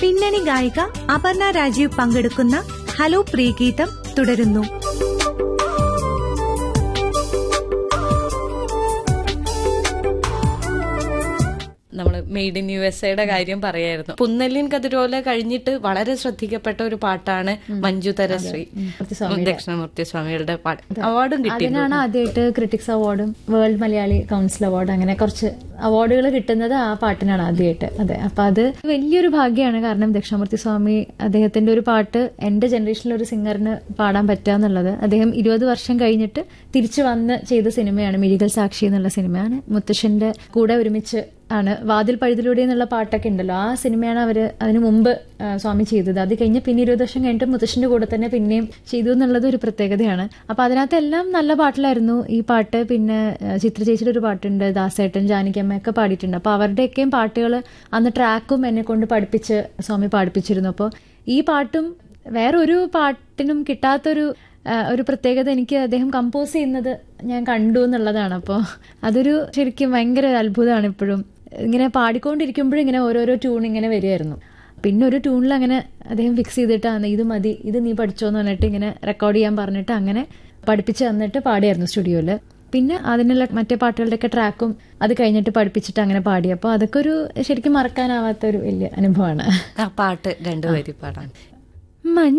പിന്നണി ഗായിക അപർണ രാജീവ് പങ്കെടുക്കുന്ന ഹലോ പ്രിയഗീതം തുടരുന്നു നമ്മൾ മെയ്ഡ് ഇൻ യു എസ് എയുടെ കാര്യം പറയായിരുന്നു പുന്നല്ലിൻ കതിരോല കഴിഞ്ഞിട്ട് വളരെ ശ്രദ്ധിക്കപ്പെട്ട ഒരു പാട്ടാണ് മഞ്ജുതരശ്രീ ദക്ഷിണമൂർത്തി സ്വാമികളുടെ പാട്ട് അവാർഡും കിട്ടി അതിനാണ് ആദ്യമായിട്ട് ക്രിട്ടിക്സ് അവാർഡും വേൾഡ് മലയാളി കൗൺസിൽ അവാർഡ് അങ്ങനെ കുറച്ച് അവാർഡുകൾ കിട്ടുന്നത് ആ പാട്ടിനാണ് ആദ്യമായിട്ട് അതെ അപ്പൊ അത് വലിയൊരു ഭാഗ്യമാണ് കാരണം ദക്ഷിണാമൂർത്തി സ്വാമി അദ്ദേഹത്തിന്റെ ഒരു പാട്ട് എന്റെ ജനറേഷനിലെ ഒരു സിംഗറിന് പാടാൻ പറ്റുക എന്നുള്ളത് അദ്ദേഹം ഇരുപത് വർഷം കഴിഞ്ഞിട്ട് തിരിച്ചു വന്ന് ചെയ്ത സിനിമയാണ് മിഴികൾ സാക്ഷി എന്നുള്ള സിനിമയാണ് മുത്തശ്ശന്റെ കൂടെ ഒരുമിച്ച് ആണ് വാതിൽ പഴുതിലൂടെ എന്നുള്ള പാട്ടൊക്കെ ഉണ്ടല്ലോ ആ സിനിമയാണ് അവര് അതിനു മുമ്പ് ആ, സ്വാമി ചെയ്തത് അത് കഴിഞ്ഞ് പിന്നെ ഇരുപത് വർഷം കഴിഞ്ഞിട്ട് മുത്തശ്ശന്റെ കൂടെ തന്നെ പിന്നെയും ചെയ്തു എന്നുള്ളത് ഒരു പ്രത്യേകതയാണ് അപ്പൊ അതിനകത്ത് എല്ലാം നല്ല പാട്ടിലായിരുന്നു ഈ പാട്ട് പിന്നെ ആ, ചിത്ര ചേച്ചിയുടെ ഒരു പാട്ടുണ്ട് ദാസേട്ടൻ ജാനകിയമ്മ ഒക്കെ പാടിയിട്ടുണ്ട് അപ്പൊ അവരുടെയൊക്കെയും പാട്ടുകൾ അന്ന് ട്രാക്കും എന്നെ കൊണ്ട് പഠിപ്പിച്ച് സ്വാമി പാടിപ്പിച്ചിരുന്നു അപ്പോൾ ഈ പാട്ടും വേറെ ഒരു പാട്ടിനും കിട്ടാത്തൊരു ആ, ഒരു പ്രത്യേകത എനിക്ക് അദ്ദേഹം കമ്പോസ് ചെയ്യുന്നത് ഞാൻ കണ്ടു എന്നുള്ളതാണ് അപ്പോൾ അതൊരു ശരിക്കും ഭയങ്കര അത്ഭുതമാണ് ഇപ്പോഴും ഇങ്ങനെ പാടിക്കൊണ്ടിരിക്കുമ്പോഴും ഇങ്ങനെ ഓരോരോ ട്യൂൺ ഇങ്ങനെ വരികയായിരുന്നു പിന്നെ ഒരു ട്യൂണിൽ അങ്ങനെ അദ്ദേഹം ഫിക്സ് ചെയ്തിട്ടാണ് ഇത് മതി ഇത് നീ പഠിച്ചോന്ന് പറഞ്ഞിട്ട് ഇങ്ങനെ റെക്കോർഡ് ചെയ്യാൻ പറഞ്ഞിട്ട് അങ്ങനെ പഠിപ്പിച്ച് തന്നിട്ട് പാടിയായിരുന്നു സ്റ്റുഡിയോയിൽ പിന്നെ അതിനുള്ള മറ്റേ പാട്ടുകളുടെയൊക്കെ ട്രാക്കും അത് കഴിഞ്ഞിട്ട് പഠിപ്പിച്ചിട്ട് അങ്ങനെ പാടി അപ്പോൾ അതൊക്കെ ഒരു ശരിക്കും മറക്കാനാവാത്ത ഒരു വലിയ അനുഭവമാണ് ആ പാട്ട് രണ്ടുപേരി പാടാൻ മഞ്ഞ